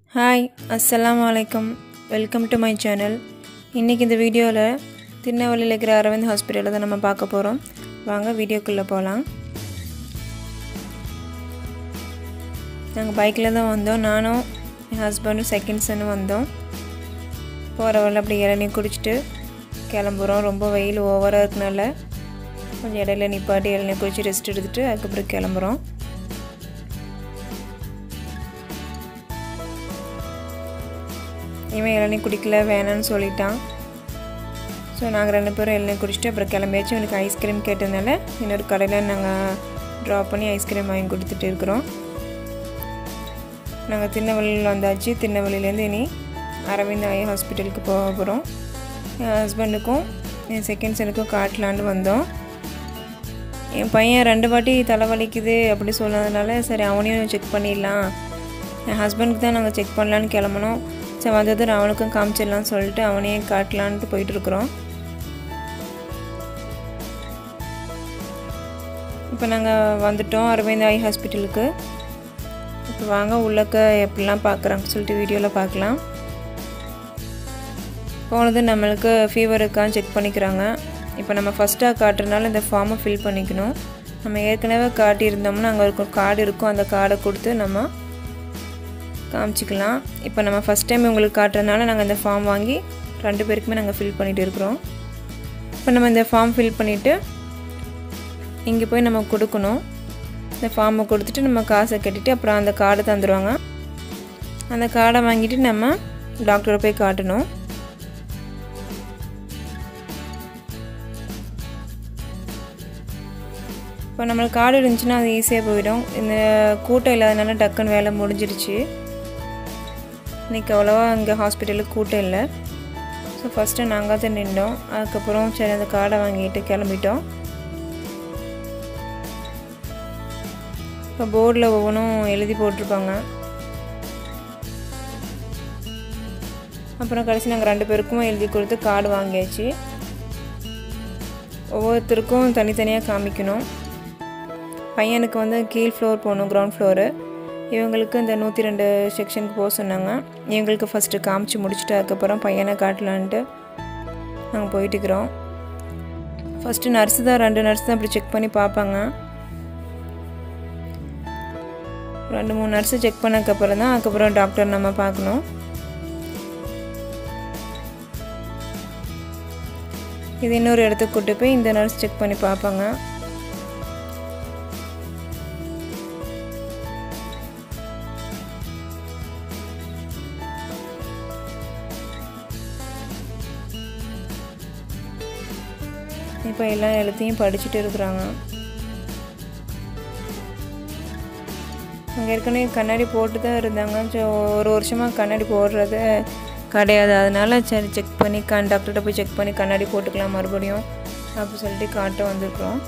hi அஸ்ஸலாமு அலைக்கும் welcome to my channel இன்றைக்கி இந்த வீடியோவில் திருநெல்வேலியில் இருக்கிற அரவிந்த் ஹாஸ்பிட்டலில் தான் நம்ம பார்க்க போகிறோம் வாங்க வீடியோக்குள்ளே போகலாம் நாங்கள் பைக்கில் தான் வந்தோம் நானும் என் ஹஸ்பண்டும் செகண்ட் சன்னு வந்தோம் போகிற வழியில் அப்படி இளநீ குடிச்சிட்டு கிளம்புறோம் ரொம்ப வெயில் ஓவராக இருக்கனால கொஞ்சம் இடையில நிப்பாட்டி இளநீ குடிச்சு ரெஸ்ட் எடுத்துகிட்டு அதுக்கப்புறம் கிளம்புறோம் இவன் இளநீ குடிக்கல வேணான்னு சொல்லிட்டான் ஸோ நாங்கள் ரெண்டு பேரும் இளநீ குடிச்சிட்டு அப்புறம் கிளம்பியாச்சு எனக்கு ஐஸ்கிரீம் கேட்டதுனால இன்னொரு கடையில் நாங்கள் ட்ராப் பண்ணி ஐஸ்கிரீம் வாங்கி கொடுத்துட்டு இருக்கிறோம் நாங்கள் திருநெல்வேலியில் வந்தாச்சு திருநெல்வேலியிலேருந்து இனி அரவிந்த் ஐ ஹாஸ்பிட்டலுக்கு போக போகிறோம் என் ஹஸ்பண்டுக்கும் என் செகண்ட் சனுக்கும் காட்டலான்னு வந்தோம் என் பையன் ரெண்டு வாட்டி தலைவலிக்குது அப்படி சொன்னதுனால சரி அவனையும் செக் பண்ணிடலாம் என் ஹஸ்பண்டுக்கு தான் நாங்கள் செக் பண்ணலான்னு கிளம்புனோம் சரி வந்ததும் அவனுக்கும் காமிச்சிடலான்னு சொல்லிட்டு அவனையும் காட்டலான்ட்டு போயிட்டுருக்குறோம் இப்போ நாங்கள் வந்துட்டோம் அரவிந்த் ஐ ஹாஸ்பிட்டலுக்கு இப்போ வாங்க உள்ளக்க எப்படிலாம் பார்க்குறாங்க சொல்லிட்டு வீடியோவில் பார்க்கலாம் போனது நம்மளுக்கு ஃபீவர் இருக்கான்னு செக் பண்ணிக்கிறாங்க இப்போ நம்ம ஃபஸ்ட்டாக காட்டுறதுனால இந்த ஃபார்மை ஃபில் பண்ணிக்கணும் நம்ம ஏற்கனவே காட்டியிருந்தோம்னா அங்கே ஒரு கார்டு இருக்கும் அந்த கார்டை கொடுத்து நம்ம காமிச்சிக்கலாம் இப்போ நம்ம ஃபஸ்ட் டைம் உங்களுக்கு காட்டுறதுனால நாங்கள் இந்த ஃபார்ம் வாங்கி ரெண்டு பேருக்குமே நாங்கள் ஃபில் பண்ணிகிட்டு இருக்கிறோம் இப்போ நம்ம இந்த ஃபார்ம் ஃபில் பண்ணிவிட்டு இங்கே போய் நம்ம கொடுக்கணும் இந்த ஃபார்மை கொடுத்துட்டு நம்ம காசை கட்டிட்டு அப்புறம் அந்த கார்டை தந்துடுவாங்க அந்த கார்டை வாங்கிட்டு நம்ம டாக்டரை போய் காட்டணும் இப்போ நம்மளுக்கு கார்டு இருந்துச்சுன்னா அது ஈஸியாக போயிடும் இந்த கூட்டம் இல்லாதனால டக்குன்னு வேலை முடிஞ்சிடுச்சு இன்றைக்கி அவ்வளோவா இங்கே ஹாஸ்பிட்டலுக்கு கூட்டம் இல்லை ஸோ ஃபஸ்ட்டு நாங்கள் தான் நின்றோம் அதுக்கப்புறம் சரி அந்த கார்டை வாங்கிட்டு கிளம்பிட்டோம் இப்போ போர்டில் ஒவ்வொன்றும் எழுதி போட்டிருப்பாங்க அப்புறம் கடைசி நாங்கள் ரெண்டு பேருக்கும் எழுதி கொடுத்து கார்டு வாங்கியாச்சு ஒவ்வொருத்தருக்கும் தனித்தனியாக காமிக்கணும் பையனுக்கு வந்து கீழ் ஃப்ளோர் போகணும் கிரவுண்ட் ஃப்ளோரு இவங்களுக்கு இந்த நூற்றி ரெண்டு செக்ஷனுக்கு போக சொன்னாங்க இவங்களுக்கு ஃபஸ்ட்டு காமிச்சு முடிச்சுட்டு அதுக்கப்புறம் பையனை காட்டலான்ட்டு நாங்கள் போயிட்டுக்கிறோம் ஃபஸ்ட்டு நர்ஸு தான் ரெண்டு நர்ஸ் தான் அப்படி செக் பண்ணி பார்ப்பாங்க ரெண்டு மூணு நர்ஸு செக் பண்ணக்கப்புறம் தான் அதுக்கப்புறம் டாக்டர் நம்ம பார்க்கணும் இது இன்னொரு இடத்துக்கு கூட்டு போய் இந்த நர்ஸ் செக் பண்ணி பார்ப்பாங்க இப்போ எல்லா எழுத்தையும் படிச்சுட்டு இருக்கிறாங்க அங்கே ஏற்கனவே கண்ணாடி போட்டு தான் இருந்தாங்க ஸோ ஒரு வருஷமாக கண்ணாடி போடுறது கிடையாது அதனால சரி செக் பண்ணி கண் டாக்டர்கிட்ட போய் செக் பண்ணி கண்ணாடி போட்டுக்கலாம் மறுபடியும் அப்படி சொல்லிட்டு காட்ட வந்திருக்கிறோம்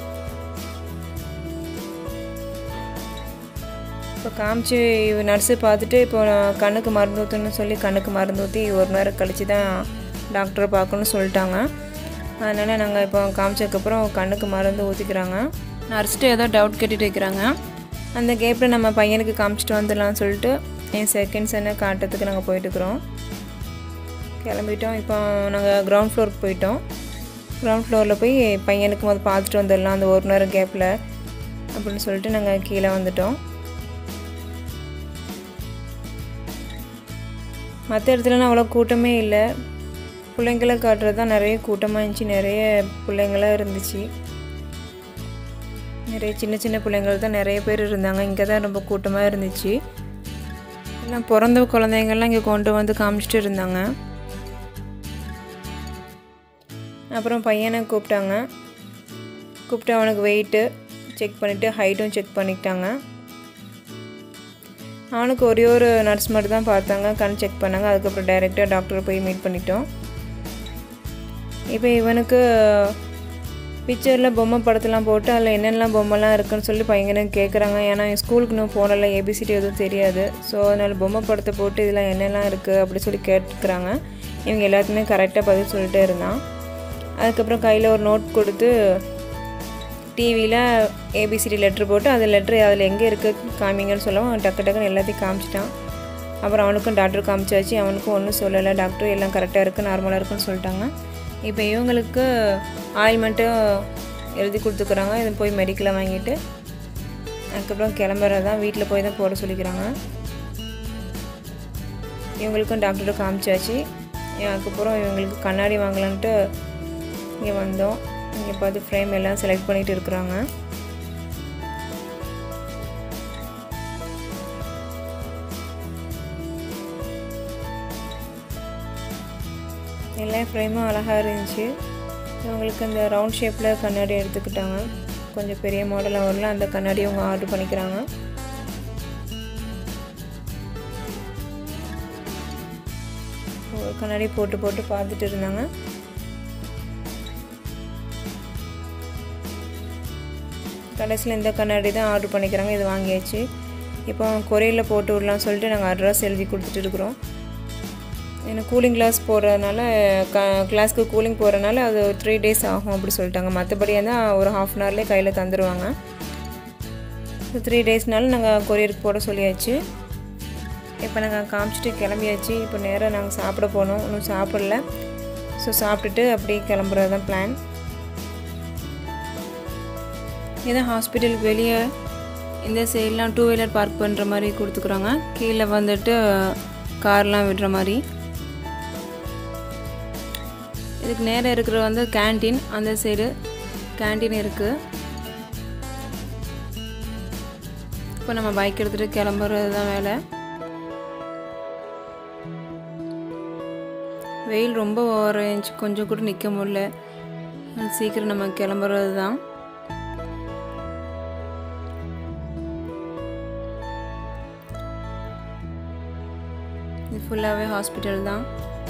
இப்போ காமிச்சு நர்ஸு பார்த்துட்டு இப்போ கண்ணுக்கு மருந்து ஊற்றணும்னு சொல்லி கண்ணுக்கு மருந்து ஊற்றி ஒரு நேரம் கழித்து தான் டாக்டரை பார்க்கணும்னு சொல்லிட்டாங்க அதனால் நாங்கள் இப்போ காமிச்சதுக்கப்புறம் கண்ணுக்கு மருந்து ஊற்றிக்கிறாங்க நர்ஸ்ட்டு ஏதோ டவுட் கேட்டுட்டு இருக்கிறாங்க அந்த கேப்பில் நம்ம பையனுக்கு காமிச்சிட்டு வந்துடலாம்னு சொல்லிட்டு என் செகண்ட் சன்னை காட்டுறதுக்கு நாங்கள் போயிட்டுருக்குறோம் கிளம்பிட்டோம் இப்போ நாங்கள் கிரவுண்ட் ஃப்ளோருக்கு போயிட்டோம் கிரவுண்ட் ஃப்ளோரில் போய் பையனுக்கு முதல் பார்த்துட்டு வந்துடலாம் அந்த ஒரு நேரம் கேப்பில் அப்படின்னு சொல்லிட்டு நாங்கள் கீழே வந்துட்டோம் மற்ற இடத்துலலாம் அவ்வளோ கூட்டமே இல்லை பிள்ளைங்களை காட்டுறது தான் நிறைய கூட்டமாக இருந்துச்சு நிறைய பிள்ளைங்களாம் இருந்துச்சு நிறைய சின்ன சின்ன பிள்ளைங்கள் தான் நிறைய பேர் இருந்தாங்க இங்கே தான் ரொம்ப கூட்டமாக இருந்துச்சு எல்லாம் பிறந்த குழந்தைங்கள்லாம் இங்கே கொண்டு வந்து காமிச்சிட்டு இருந்தாங்க அப்புறம் பையனை கூப்பிட்டாங்க கூப்பிட்டு அவனுக்கு வெயிட்டு செக் பண்ணிவிட்டு ஹைட்டும் செக் பண்ணிக்கிட்டாங்க அவனுக்கு ஒரே ஒரு நர்ஸ் மட்டும் தான் பார்த்தாங்க கண் செக் பண்ணாங்க அதுக்கப்புறம் டைரெக்டாக டாக்டரை போய் மீட் பண்ணிட்டோம் இப்போ இவனுக்கு பிக்சரில் பொம்மை படத்தெல்லாம் போட்டு அதில் என்னென்னலாம் பொம்மைலாம் இருக்குன்னு சொல்லி பையங்க கேட்குறாங்க ஏன்னா ஸ்கூலுக்கு இன்னும் போனல ஏபிசிடி எதுவும் தெரியாது ஸோ அதனால் பொம்மை படத்தை போட்டு இதில் என்னெல்லாம் இருக்குது அப்படி சொல்லி கேட்டுக்கிறாங்க இவங்க எல்லாத்துக்குமே கரெக்டாக பதில் சொல்லிட்டே இருந்தான் அதுக்கப்புறம் கையில் ஒரு நோட் கொடுத்து டிவியில் ஏபிசிடி லெட்ரு போட்டு அந்த லெட்ரு அதில் எங்கே இருக்குது காமிங்கன்னு சொல்லவும் டக்கு டக்குன்னு எல்லாத்தையும் காமிச்சிட்டான் அப்புறம் அவனுக்கும் டாக்டர் காமிச்சாச்சு அவனுக்கும் ஒன்றும் சொல்லலை டாக்டர் எல்லாம் கரெக்டாக இருக்குது நார்மலாக இருக்குன்னு சொல்லிட்டாங்க இப்போ இவங்களுக்கு ஆயில்மெண்ட்டும் எழுதி கொடுத்துக்குறாங்க இதை போய் மெடிக்கலில் வாங்கிட்டு அதுக்கப்புறம் கிளம்புறது தான் வீட்டில் போய் தான் போட சொல்லிக்கிறாங்க இவங்களுக்கும் டாக்டர்கிட்ட காமிச்சாச்சு அதுக்கப்புறம் இவங்களுக்கு கண்ணாடி வாங்கலான்ட்டு இங்கே வந்தோம் இங்கே பார்த்து ஃப்ரேம் எல்லாம் செலக்ட் பண்ணிகிட்டு இருக்கிறாங்க எல்லா ஃப்ரேமும் அழகாக இருந்துச்சு இவங்களுக்கு இந்த ரவுண்ட் ஷேப்பில் கண்ணாடி எடுத்துக்கிட்டாங்க கொஞ்சம் பெரிய மாடலாக வரல அந்த கண்ணாடி அவங்க ஆர்டர் பண்ணிக்கிறாங்க ஒரு கண்ணாடி போட்டு போட்டு பார்த்துட்டு இருந்தாங்க கடைசியில் இந்த கண்ணாடி தான் ஆர்டர் பண்ணிக்கிறாங்க இது வாங்கியாச்சு இப்போ கொரியரில் போட்டு விடலாம்னு சொல்லிட்டு நாங்கள் அட்ரஸ் எழுதி கொடுத்துட்டு இருக்கிறோம் எனக்கு கூலிங் கிளாஸ் போடுறதுனால க கிளாஸ்க்கு கூலிங் போடுறதுனால அது த்ரீ டேஸ் ஆகும் அப்படி சொல்லிட்டாங்க மற்றபடியாக தான் ஒரு ஹாஃப் அன் ஹவர்லேயே கையில் தந்துடுவாங்க த்ரீ டேஸ்னால நாங்கள் கொரியருக்கு போட சொல்லியாச்சு இப்போ நாங்கள் காமிச்சிட்டு கிளம்பியாச்சு இப்போ நேராக நாங்கள் சாப்பிட போனோம் இன்னும் சாப்பிடல ஸோ சாப்பிட்டுட்டு அப்படியே கிளம்புறது தான் பிளான் இதான் ஹாஸ்பிட்டலுக்கு வெளியே இந்த சைட்லாம் டூ வீலர் பார்க் பண்ணுற மாதிரி கொடுத்துக்குறாங்க கீழே வந்துட்டு கார்லாம் விடுற மாதிரி இதுக்கு நேரம் இருக்கிற வந்து கேன்டீன் அந்த சைடு கேன்டீன் இருக்குது இப்போ நம்ம பைக் எடுத்துகிட்டு கிளம்புறது தான் வேலை வெயில் ரொம்ப ஓவர் இருந்துச்சு கொஞ்சம் கூட நிற்க முடியல சீக்கிரம் நம்ம கிளம்புறது தான் இது ஃபுல்லாகவே ஹாஸ்பிட்டல் தான்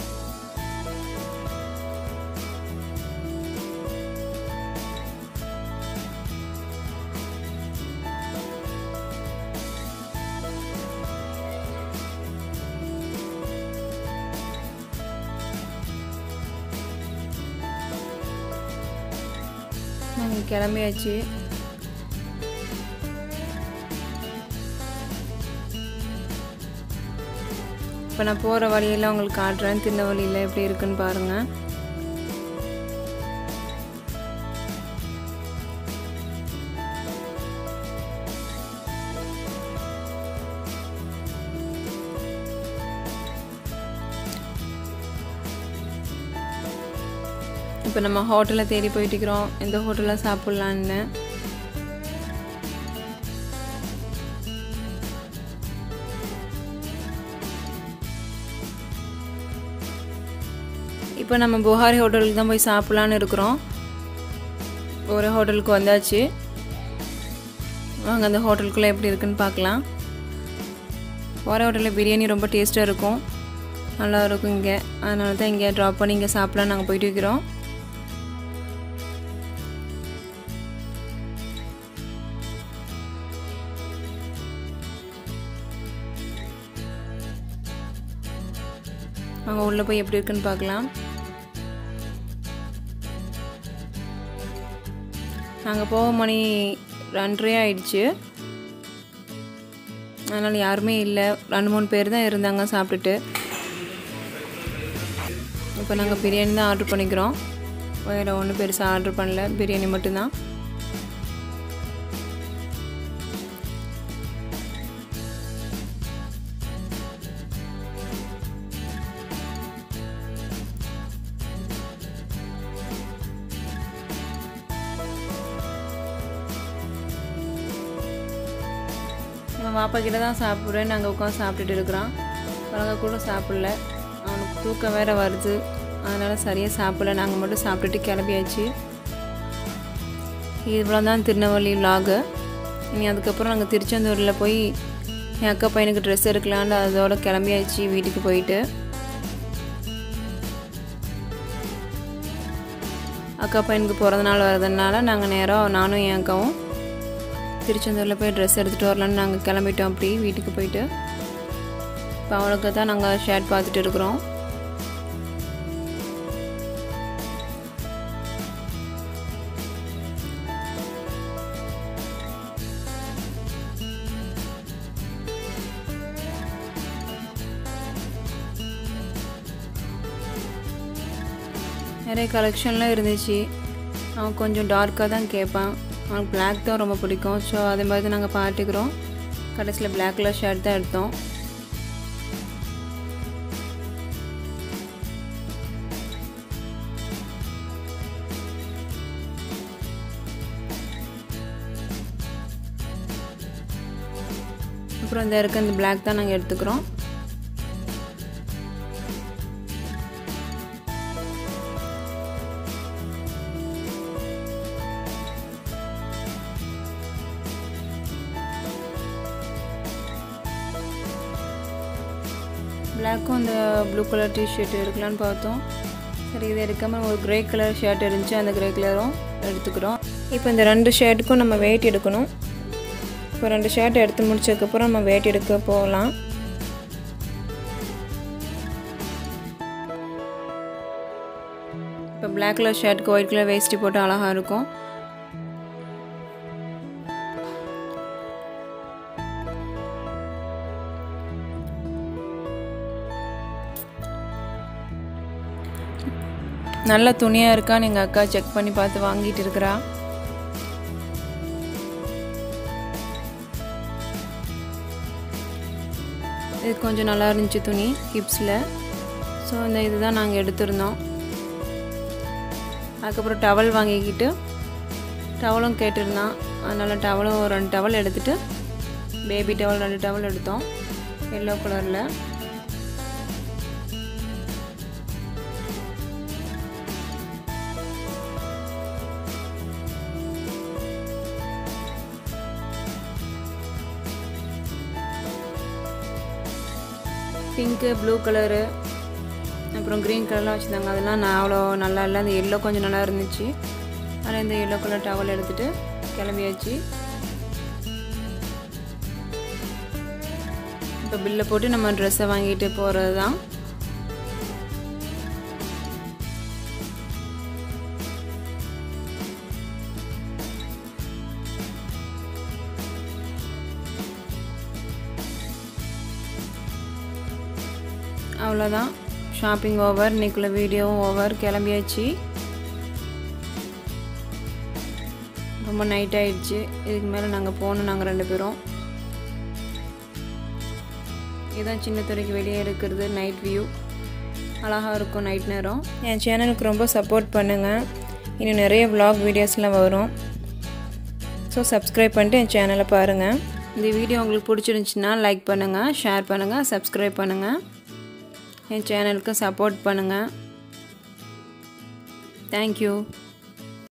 நாங்கள் கிளம்பியாச்சு இப்போ நான் போகிற வழியெல்லாம் உங்களுக்கு காட்டுறேன் தின்ன வழியில் எப்படி இருக்குன்னு பாருங்கள் இப்போ நம்ம ஹோட்டலில் தேடி போயிட்டுக்கிறோம் எந்த ஹோட்டலில் சாப்பிட்லான்னு இப்போ நம்ம புகாரி ஹோட்டலுக்கு தான் போய் சாப்பிட்லான்னு இருக்கிறோம் ஒரு ஹோட்டலுக்கு வந்தாச்சு வாங்க அந்த ஹோட்டலுக்குள்ளே எப்படி இருக்குன்னு பார்க்கலாம் போகிற ஹோட்டலில் பிரியாணி ரொம்ப டேஸ்ட்டாக இருக்கும் நல்லா இருக்கும் இங்கே அதனால தான் இங்கே ட்ராப் பண்ணி இங்கே சாப்பிட்லாம் நாங்கள் போயிட்டு இருக்கிறோம் அங்கே உள்ளே போய் எப்படி இருக்குன்னு பார்க்கலாம் நாங்கள் போக மணி ரெண்டரை ஆயிடுச்சு அதனால் யாருமே இல்லை ரெண்டு மூணு பேர் தான் இருந்தாங்க சாப்பிட்டுட்டு இப்போ நாங்கள் பிரியாணி தான் ஆர்டர் பண்ணிக்கிறோம் வேறு ஒன்றும் பெருசாக ஆர்டர் பண்ணல பிரியாணி மட்டும்தான் எங்கள் பாப்பா கிட்ட தான் சாப்பிட்றேன் நாங்கள் உட்காந்து சாப்பிட்டுட்டு இருக்கிறோம் அவங்க கூட சாப்பிடல அவனுக்கு தூக்கம் வேறு வருது அதனால் சரியாக சாப்பிடல நாங்கள் மட்டும் சாப்பிட்டுட்டு கிளம்பியாச்சு இவ்வளோ தான் திருநெல்வேலி லாகு இனி அதுக்கப்புறம் நாங்கள் திருச்செந்தூரில் போய் என் அக்கா பையனுக்கு ட்ரெஸ் எடுக்கலான்னு அதோட கிளம்பியாச்சு வீட்டுக்கு போயிட்டு அக்கா பையனுக்கு பிறந்த நாள் வரதுனால நாங்கள் நேராக நானும் என் அக்காவும் திருச்செந்தூரில் போய் ட்ரெஸ் எடுத்துகிட்டு வரலான்னு நாங்கள் கிளம்பிட்டோம் அப்படி வீட்டுக்கு போயிட்டு இப்போ அவளுக்கு தான் நாங்கள் ஷர்ட் பார்த்துட்டு இருக்கிறோம் நிறைய கலெக்ஷன்லாம் இருந்துச்சு அவன் கொஞ்சம் டார்க்காக தான் கேட்பான் அவனுக்கு பிளாக் தான் ரொம்ப பிடிக்கும் ஸோ அதே மாதிரி தான் நாங்கள் பார்த்துக்கிறோம் கடைசியில் பிளாக் கலர் ஷர்ட் தான் எடுத்தோம் அப்புறம் இந்த இருக்க இந்த பிளாக் தான் நாங்கள் எடுத்துக்கிறோம் பிளாக்கும் அந்த ப்ளூ கலர் டிஷர்ட் எடுக்கலான்னு பார்த்தோம் சரி இது எடுக்காமல் ஒரு கிரே கலர் ஷர்ட் இருந்துச்சு அந்த கிரே கலரும் எடுத்துக்கிறோம் இப்போ இந்த ரெண்டு ஷர்ட்டுக்கும் நம்ம வெயிட் எடுக்கணும் இப்போ ரெண்டு ஷர்ட் எடுத்து முடிச்சதுக்கப்புறம் நம்ம வெயிட் எடுக்க போகலாம் இப்போ பிளாக் கலர் ஷர்ட்டுக்கு ஒயிட் கலர் வேஸ்டி போட்டு அழகாக இருக்கும் நல்ல துணியாக இருக்கான்னு எங்கள் அக்கா செக் பண்ணி பார்த்து வாங்கிட்டு இருக்கிறா இது கொஞ்சம் நல்லா இருந்துச்சு துணி கிப்ஸில் ஸோ இந்த இதுதான் நாங்கள் எடுத்திருந்தோம் அதுக்கப்புறம் டவல் வாங்கிக்கிட்டு டவலும் கேட்டிருந்தான் அதனால் டவலும் ஒரு ரெண்டு டவல் எடுத்துகிட்டு பேபி டவல் ரெண்டு டவல் எடுத்தோம் எல்லோ கலரில் பிங்க்கு ப்ளூ கலரு அப்புறம் க்ரீன் கலர்லாம் வச்சுருந்தாங்க அதெல்லாம் நான் அவ்வளோ நல்லா இல்லை அந்த எல்லோ கொஞ்சம் நல்லா இருந்துச்சு அதில் இந்த எல்லோ கலர் டவல் எடுத்துகிட்டு கிளம்பியாச்சு இப்போ பில்லை போட்டு நம்ம ட்ரெஸ்ஸை வாங்கிட்டு போகிறது தான் அவ்வளோதான் ஷாப்பிங் ஓவர் இன்னைக்குள்ள வீடியோவும் ஓவர் கிளம்பியாச்சு ரொம்ப நைட் ஆயிடுச்சு இதுக்கு மேலே நாங்கள் போகணும் நாங்கள் ரெண்டு பேரும் இதுதான் சின்ன துறைக்கு வெளியே இருக்கிறது நைட் வியூ அழகாக இருக்கும் நைட் நேரம் என் சேனலுக்கு ரொம்ப சப்போர்ட் பண்ணுங்கள் இன்னும் நிறைய vlog வீடியோஸ்லாம் வரும் ஸோ சப்ஸ்கிரைப் பண்ணிட்டு என் சேனலை பாருங்கள் இந்த வீடியோ உங்களுக்கு பிடிச்சிருந்துச்சின்னா லைக் பண்ணுங்கள் ஷேர் பண்ணுங்கள் சப்ஸ்கிரைப் பண்ணுங்கள் என் சேனலுக்கு சப்போர்ட் பண்ணுங்கள் தேங்க்யூ